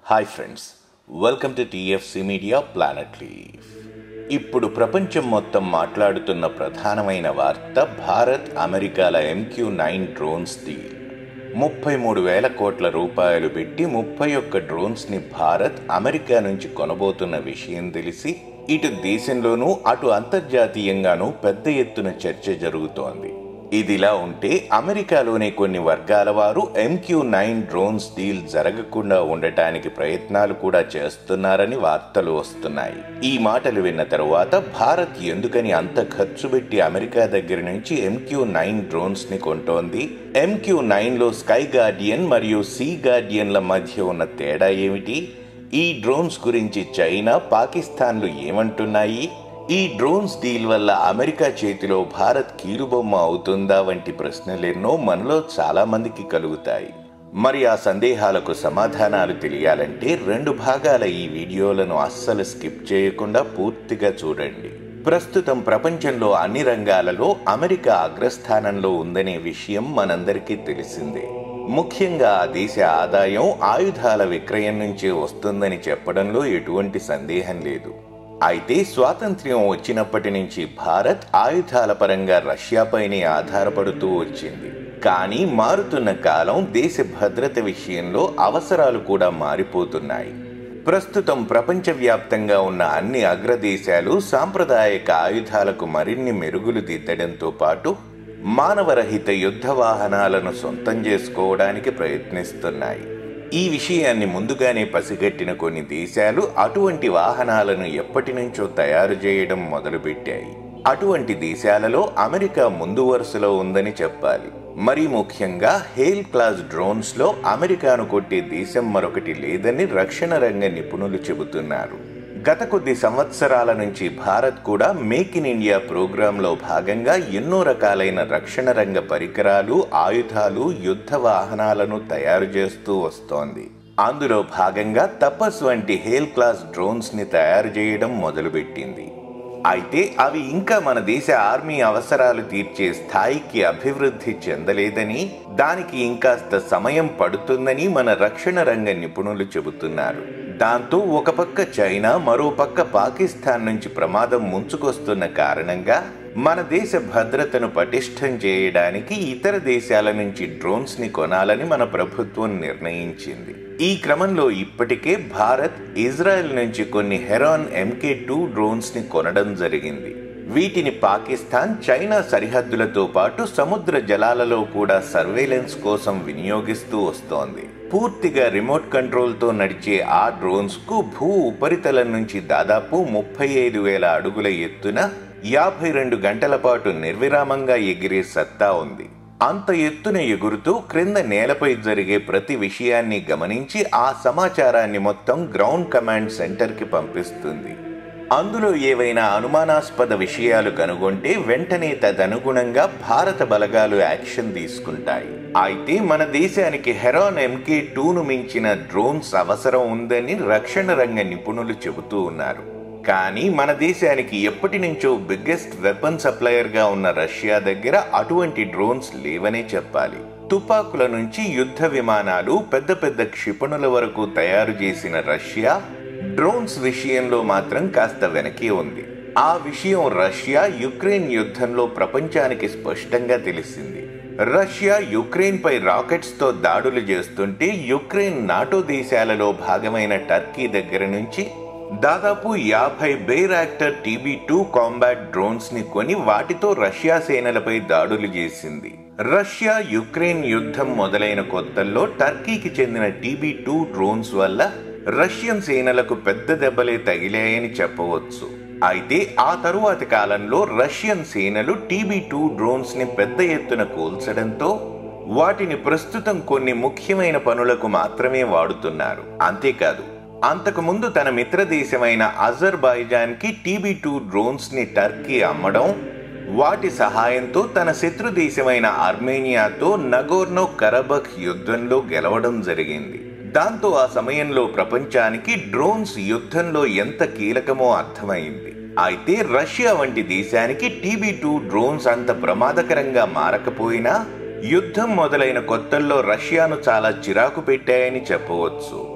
hi friends welcome to TFC media planet live ఇప్పుడు ప్రపంచం మొత్తం మాట్లాడుతున్న ప్రధానమైన వార్త భారత్ అమెరికాల ఎంక్యూ నైన్ డ్రోన్స్ డీల్ ముప్పై మూడు వేల కోట్ల రూపాయలు పెట్టి ముప్పై ఒక్క డ్రోన్స్ని భారత్ అమెరికా నుంచి కొనబోతున్న విషయం తెలిసి ఇటు దేశంలోనూ అటు అంతర్జాతీయంగానూ పెద్ద ఎత్తున చర్చ జరుగుతోంది ఇదిలా ఉంటే అమెరికాలోని కొన్ని వర్గాల వారు ఎంక్యూ నైన్ డ్రోన్స్ డీల్ జరగకుండా ఉండటానికి ప్రయత్నాలు కూడా చేస్తున్నారని వార్తలు వస్తున్నాయి ఈ మాటలు విన్న తరువాత భారత్ ఎందుకని అంత ఖర్చు పెట్టి అమెరికా దగ్గర నుంచి ఎంక్యూ నైన్ డ్రోన్స్ ని కొంటోంది ఎంక్యూ నైన్ లో స్కై గార్డియన్ మరియు సీ గార్డియన్ల మధ్య ఉన్న తేడా ఏమిటి ఈ డ్రోన్స్ గురించి చైనా పాకిస్తాన్లు ఏమంటున్నాయి ఈ డ్రోన్స్ డీల్ వల్ల అమెరికా చేతిలో భారత్ కీలుబొమ్మ అవుతుందా వంటి ప్రశ్నలెన్నో మనలో చాలా మందికి కలుగుతాయి మరి ఆ సందేహాలకు సమాధానాలు తెలియాలంటే రెండు భాగాల ఈ వీడియోలను అస్సలు స్కిప్ చేయకుండా పూర్తిగా చూడండి ప్రస్తుతం ప్రపంచంలో అన్ని రంగాలలో అమెరికా అగ్రస్థానంలో ఉందనే విషయం మనందరికీ తెలిసిందే ముఖ్యంగా ఆ దేశ ఆదాయం ఆయుధాల విక్రయం నుంచే వస్తుందని చెప్పడంలో ఎటువంటి సందేహం లేదు అయితే స్వాతంత్ర్యం వచ్చినప్పటి నుంచి భారత్ ఆయుధాల పరంగా రష్యాపైనే ఆధారపడుతూ వచ్చింది కానీ మారుతున్న కాలం దేశ భద్రత విషయంలో అవసరాలు కూడా మారిపోతున్నాయి ప్రస్తుతం ప్రపంచవ్యాప్తంగా ఉన్న అన్ని అగ్రదేశాలు సాంప్రదాయక ఆయుధాలకు మరిన్ని మెరుగులు దిద్దడంతో పాటు మానవరహిత యుద్ధ వాహనాలను సొంతం చేసుకోవడానికి ప్రయత్నిస్తున్నాయి ఈ విషయాన్ని ముందుగానే పసిగట్టిన కొన్ని దేశాలు అటువంటి వాహనాలను ఎప్పటి నుంచో తయారు చేయడం మొదలుపెట్టాయి అటువంటి దేశాలలో అమెరికా ముందు వరుసలో ఉందని చెప్పాలి మరి ముఖ్యంగా హేల్ క్లాస్ డ్రోన్స్ లో అమెరికాను కొట్టే దేశం మరొకటి లేదని రక్షణ రంగ నిపుణులు చెబుతున్నారు గత కొద్ది సంవత్సరాల నుంచి భారత్ కూడా మేక్ ఇన్ ఇండియా ప్రోగ్రాంలో భాగంగా ఎన్నో రకాలైన రక్షణ రంగ పరికరాలు ఆయుధాలు యుద్ధ వాహనాలను తయారు చేస్తూ వస్తోంది అందులో భాగంగా తపస్ వంటి హేల్ క్లాస్ డ్రోన్స్ ని తయారు చేయడం మొదలుపెట్టింది అయితే అవి ఇంకా మన దేశ ఆర్మీ అవసరాలు తీర్చే స్థాయికి అభివృద్ధి చెందలేదని దానికి ఇంకాస్త సమయం పడుతుందని మన రక్షణ రంగ నిపుణులు చెబుతున్నారు దాంతో ఒక పక్క చైనా మరో పక్క పాకిస్తాన్ నుంచి ప్రమాదం ముంచుకొస్తున్న కారణంగా మన దేశ భద్రతను పటిష్టం చేయడానికి ఇతర దేశాల నుంచి డ్రోన్స్ ని కొనాలని మన ప్రభుత్వం నిర్ణయించింది ఈ క్రమంలో ఇప్పటికే భారత్ ఇజ్రాయెల్ నుంచి కొన్ని హెరాన్ ఎంకే టూ డ్రోన్స్ ని కొనడం జరిగింది వీటిని పాకిస్తాన్ చైనా సరిహద్దులతో పాటు సముద్ర జలాలలో కూడా సర్వేలెన్స్ కోసం వినియోగిస్తూ వస్తోంది పూర్తిగా రిమోట్ కంట్రోల్తో నడిచే ఆ డ్రోన్స్ కు భూ ఉపరితలం నుంచి దాదాపు ముప్పై ఐదు వేల అడుగుల ఎత్తున యాభై రెండు గంటల పాటు నిర్విరామంగా ఎగిరే సత్తా ఉంది అంత ఎత్తున ఎగురుతూ క్రింద నేలపై జరిగే ప్రతి విషయాన్ని గమనించి ఆ సమాచారాన్ని మొత్తం గ్రౌండ్ కమాండ్ సెంటర్కి పంపిస్తుంది అందులో ఏవైనా అనుమానాస్పద విషయాలు కనుగొంటే వెంటనే తదనుగుణంగా భారత బలగాలు యాక్షన్ తీసుకుంటాయి అయితే మన దేశానికి హెరాన్ ఎంకే టూను మించిన డ్రోన్స్ అవసరం ఉందని రక్షణ రంగ నిపుణులు చెబుతూ ఉన్నారు కానీ మన దేశానికి ఎప్పటి నుంచో బిగ్గెస్ట్ వెపన్ సప్లయర్ గా ఉన్న రష్యా దగ్గర అటువంటి డ్రోన్స్ లేవనే చెప్పాలి తుపాకుల నుంచి యుద్ధ విమానాలు పెద్ద పెద్ద క్షిపణుల వరకు తయారు చేసిన రష్యా డ్రోన్స్ విషయంలో మాత్రం కాస్త వెనకే ఉంది ఆ విషయం రష్యా యుక్రెయిన్ యుద్ధంలో ప్రపంచానికి స్పష్టంగా తెలిసింది రష్యా యుక్రెయిన్ పై రాకెట్స్ తో దాడులు చేస్తుంటే యుక్రెయిన్ నాటో దేశాలలో భాగమైన టర్కీ దగ్గర నుంచి దాదాపు యాభై Bayraktar TB two combat drones ని కొని వాటితో రష్యా సేనలపై దాడులు చేసింది రష్యా యుక్రెయిన్ యుద్ధం మొదలైన కొత్తల్లో టర్కీకి చెందిన టీబీ టూ డ్రోన్స్ వల్ల రష్యన్ సేనలకు పెద్ద దెబ్బలే తగిలాయని చెప్పవచ్చు అయితే ఆ తరువాతి కాలంలో రష్యన్ సేనలు టీబీ టూ డ్రోన్స్ ని పెద్ద ఎత్తున కూల్చడంతో వాటిని ప్రస్తుతం కొన్ని ముఖ్యమైన పనులకు మాత్రమే వాడుతున్నారు అంతేకాదు అంతకు ముందు తన మిత్ర దేశమైన అజర్బైజాన్ కి టీబీ టూ డ్రోన్స్ ని టర్కీ అమ్మడం వాటి సహాయంతో తన శత్రు దేశమైన ఆర్మేనియాతో నగోర్నో కరబక్ యుద్ధంలో గెలవడం జరిగింది దాంతో ఆ సమయంలో ప్రపంచానికి డ్రోన్స్ యుద్ధంలో ఎంత కీలకమో అర్థమైంది అయితే రష్యా వంటి దేశానికి టీబీ టూ డ్రోన్స్ అంత ప్రమాదకరంగా మారకపోయినా యుద్ధం మొదలైన కొత్తల్లో రష్యాను చాలా చిరాకు పెట్టాయని చెప్పవచ్చు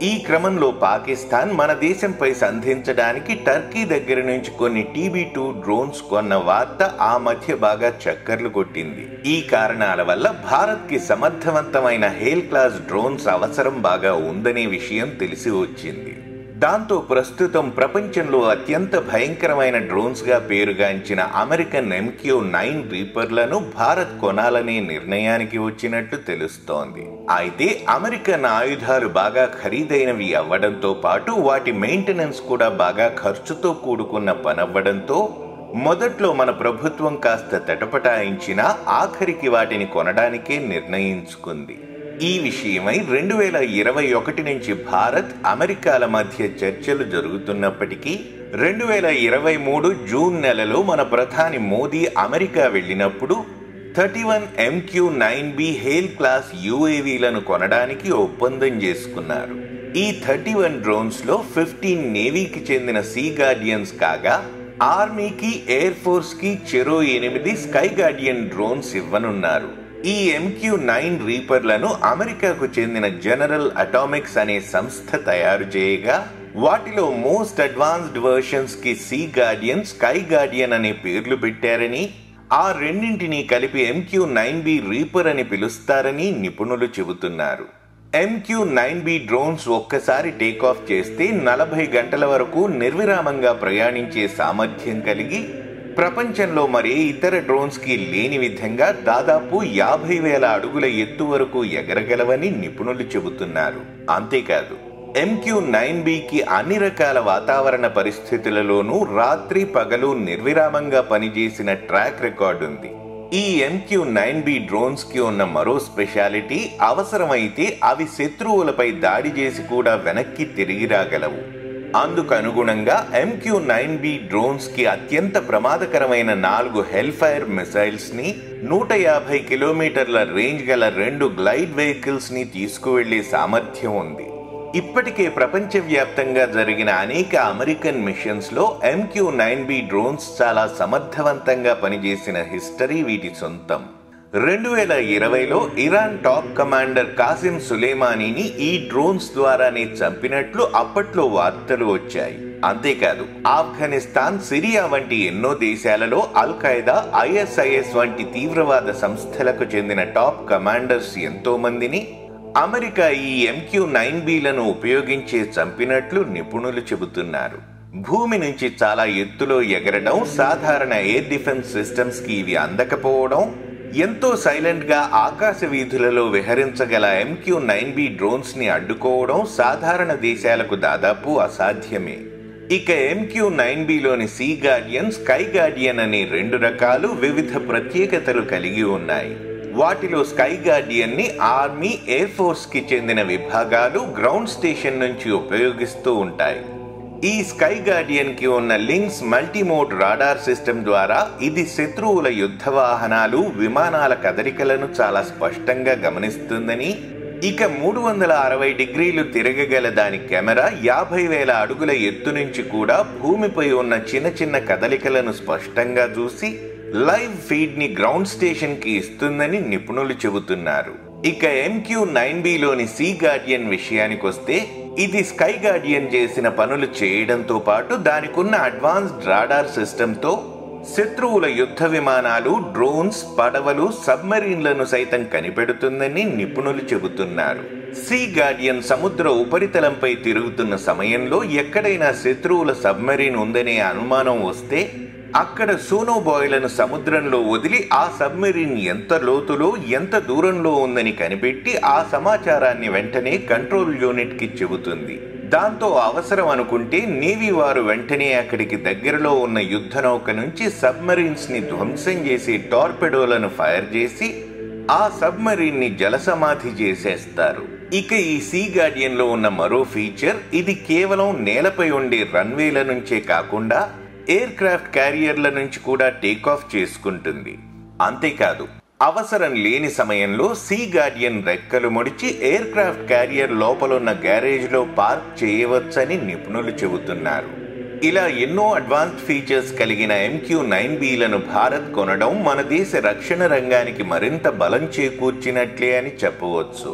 ఈ క్రమంలో పాకిస్తాన్ మన దేశంపై సంధించడానికి టర్కీ దగ్గర నుంచి కొన్ని టీబీ టూ డ్రోన్స్ కొన్న వార్త ఆ మధ్య బాగా చక్కర్లు కొట్టింది ఈ కారణాల వల్ల భారత్ కి సమర్థవంతమైన హేల్ క్లాస్ డ్రోన్స్ అవసరం బాగా ఉందనే విషయం తెలిసి వచ్చింది దాంతో ప్రస్తుతం ప్రపంచంలో అత్యంత భయంకరమైన డ్రోన్స్ గా పేరుగాంచిన అమెరికన్ ఎంక్యూ నైన్ రీపర్లను భారత్ కొనాలనే నిర్ణయానికి వచ్చినట్టు తెలుస్తోంది అయితే అమెరికన్ ఆయుధాలు బాగా ఖరీదైనవి అవ్వడంతో పాటు వాటి మెయింటెనెన్స్ కూడా బాగా ఖర్చుతో కూడుకున్న పనవ్వడంతో మొదట్లో మన ప్రభుత్వం కాస్త తటపటాయించినా ఆఖరికి వాటిని కొనడానికే నిర్ణయించుకుంది ఈ విషయమై రెండు వేల ఇరవై ఒకటి నుంచి భారత్ అమెరికాల మధ్య చర్చలు జరుగుతున్నప్పటికీ రెండు వేల ఇరవై మూడు జూన్ నెలలో మన ప్రధాని మోదీ అమెరికా వెళ్ళినప్పుడు thirty one MQ nine B HALE class యుఏవీలను కొనడానికి ఒప్పందం చేసుకున్నారు ఈ థర్టీ వన్ డ్రోన్స్ లో ఫిఫ్టీన్ నేవీకి చెందిన సీ గార్డియన్స్ కాగా ఆర్మీకి ఎయిర్ ఫోర్స్ కి చెరో ఎనిమిది స్కై గార్డియన్ డ్రోన్స్ ఇవ్వనున్నారు ఈ ఎంక్యూ నైన్ రీపర్లను అమెరికాకు చెందిన జనరల్ అటామిక్స్ అనే సంస్థ తయారు చేయగా వాటిలో మోస్ట్ అడ్వాన్స్డ్ వర్షన్స్ కి సీ గార్డియన్ స్కై గార్డియన్ అనే పేర్లు పెట్టారని ఆ రెండింటినీ కలిపి ఎంక్యూ నైన్ బి రీపర్ అని పిలుస్తారని నిపుణులు చెబుతున్నారు ఎంక్యూ నైన్ బి డ్రోన్స్ ఒక్కసారి టేకాఫ్ చేస్తే నలభై గంటల వరకు నిర్విరామంగా ప్రయాణించే సామర్థ్యం కలిగి ప్రపంచంలో మరే ఇతర డ్రోన్స్ కి లేని విధంగా దాదాపు యాభై వేల అడుగుల ఎత్తు వరకు ఎగరగలవని నిపుణులు చెబుతున్నారు అంతేకాదు ఎంక్యూ నైన్ బికి అన్ని రకాల వాతావరణ పరిస్థితులలోనూ రాత్రి పగలు నిర్విరామంగా పనిచేసిన ట్రాక్ రికార్డు ఉంది ఈ ఎంక్యూ నైన్ బి డ్రోన్స్ కి ఉన్న మరో స్పెషాలిటీ అవసరమైతే అవి శత్రువులపై దాడి చేసి కూడా వెనక్కి తిరిగి రాగలవు అందుకు అనుగుణంగా ఎంక్యూ నైన్ బి డ్రోన్స్ కి అత్యంత ప్రమాదకరమైన నాలుగు హెల్ ఫైర్ మిసైల్స్ ని నూట యాభై కిలోమీటర్ల రేంజ్ గల రెండు గ్లైడ్ వెహికల్స్ ని తీసుకువెళ్లే సామర్థ్యం ఉంది ఇప్పటికే ప్రపంచవ్యాప్తంగా జరిగిన అనేక అమెరికన్ మిషన్స్ లో ఎంక్యూ నైన్ బి డ్రోన్స్ చాలా సమర్థవంతంగా పనిచేసిన హిస్టరీ వీటి సొంతం రెండు వేల ఇరవైలో ఇరాన్ టాప్ కమాండర్ కాసిం సులేమానీని ఈ డ్రోన్స్ ద్వారానే చంపినట్లు అప్పట్లో వార్తలు వచ్చాయి అంతేకాదు ఆఫ్ఘనిస్తాన్ సిరియా వంటి ఎన్నో దేశాలలో అల్ ఖైదా ఐఎస్ఐఎస్ వంటి తీవ్రవాద సంస్థలకు చెందిన టాప్ కమాండర్స్ ఎంతో మందిని అమెరికా ఈ ఎంక్యూ నైన్ బీలను ఉపయోగించే చంపినట్లు నిపుణులు చెబుతున్నారు భూమి నుంచి చాలా ఎత్తులో ఎగరడం సాధారణ ఎయిర్ డిఫెన్స్ సిస్టమ్స్ కి ఇవి అందకపోవడం ఎంతో సైలెంట్ గా ఆకాశ వీధులలో విహరించగల ఎంక్యూ నైన్ బి డ్రోన్స్ ని అడ్డుకోవడం సాధారణ దేశాలకు దాదాపు అసాధ్యమే ఇక ఎంక్యూ నైన్ బిలోని సీ గార్డియన్ స్కై గార్డియన్ అనే రెండు రకాలు వివిధ ప్రత్యేకతలు కలిగి ఉన్నాయి వాటిలో స్కై గార్డియన్ ని ఆర్మీ ఎయిర్ ఫోర్స్ కి చెందిన విభాగాలు గ్రౌండ్ స్టేషన్ నుంచి ఉపయోగిస్తూ ఉంటాయి ఈ స్కై గార్డియన్ కి ఉన్న లింక్స్ మల్టీమోడ్ రాడార్ సిస్టమ్ ద్వారా ఇది శత్రువుల యుద్ధ వాహనాలు విమానాల కదలికలను చాలా స్పష్టంగా గమనిస్తుందని ఇక మూడు వందల అరవై డిగ్రీలు తిరగగల దాని కెమెరా యాభై వేల అడుగుల ఎత్తు నుంచి కూడా భూమిపై ఉన్న చిన్న చిన్న కదలికలను స్పష్టంగా చూసి లైవ్ ఫీడ్ ని గ్రౌండ్ స్టేషన్ కి ఇస్తుందని నిపుణులు చెబుతున్నారు ఇక ఎంక్యూ నైన్ బిలోని సీ గార్డియన్ విషయానికొస్తే ఇది స్కై గార్డియన్ చేసిన పనులు చేయడంతో పాటు దానికున్న అడ్వాన్స్డ్ రాడార్ సిస్టంతో శత్రువుల యుద్ధ విమానాలు డ్రోన్స్ పడవలు సబ్మరీన్లను సైతం కనిపెడుతుందని నిపుణులు చెబుతున్నారు సీ గార్డియన్ సముద్ర ఉపరితలంపై తిరుగుతున్న సమయంలో ఎక్కడైనా శత్రువుల సబ్మరీన్ ఉందనే అనుమానం వస్తే అక్కడ సూనో బాయ్లను సముద్రంలో వదిలి ఆ సబ్మెరీన్ ఎంత లోతులో ఎంత దూరంలో ఉందని కనిపెట్టి ఆ సమాచారాన్ని వెంటనే కంట్రోల్ యూనిట్ కి చెబుతుంది దాంతో అవసరం అనుకుంటే నేవీ వారు వెంటనే అక్కడికి దగ్గరలో ఉన్న యుద్ధ నౌక నుంచి సబ్మరీన్స్ ని ధ్వంసం చేసి టార్పెడోలను ఫైర్ చేసి ఆ సబ్మరీన్ ని జలసమాధి చేసేస్తారు ఇక ఈ సీ గార్డియన్ లో ఉన్న మరో ఫీచర్ ఇది కేవలం నేలపై ఉండే రన్వేల నుంచే కాకుండా ఎయిర్ క్రాఫ్ట్ క్యారియర్ల నుంచి కూడా టేకాఫ్ చేసుకుంటుంది అంతేకాదు అవసరం లేని సమయంలో సీ గార్డియన్ రెక్కలు ముడిచి ఎయిర్ క్రాఫ్ట్ క్యారియర్ లోపలున్న గ్యారేజ్లో పార్క్ చేయవచ్చని నిపుణులు చెబుతున్నారు ఇలా ఎన్నో అడ్వాన్స్డ్ ఫీచర్స్ కలిగిన ఎంక్యూ నైన్ బీలను భారత్ కొనడం మన దేశ రక్షణ రంగానికి మరింత బలం చేకూర్చినట్లే అని చెప్పవచ్చు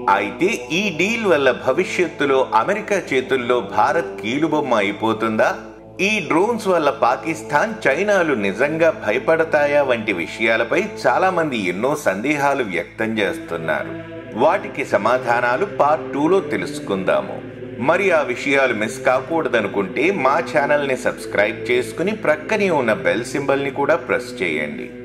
అయితే ఈ డీల్ వల్ల భవిష్యత్తులో అమెరికా చేతుల్లో భారత్ కీలుబొమ్మ అయిపోతుందా ఈ డ్రోన్స్ వల్ల పాకిస్తాన్ చైనాలు నిజంగా భయపడతాయా వంటి విషయాలపై చాలా మంది ఎన్నో సందేహాలు వ్యక్తం చేస్తున్నారు వాటికి సమాధానాలు పార్ట్ టూలో తెలుసుకుందాము మరి ఆ విషయాలు మిస్ కాకూడదనుకుంటే మా ఛానల్ని సబ్స్క్రైబ్ చేసుకుని ప్రక్కనే ఉన్న బెల్ సింబల్ని కూడా ప్రెస్ చేయండి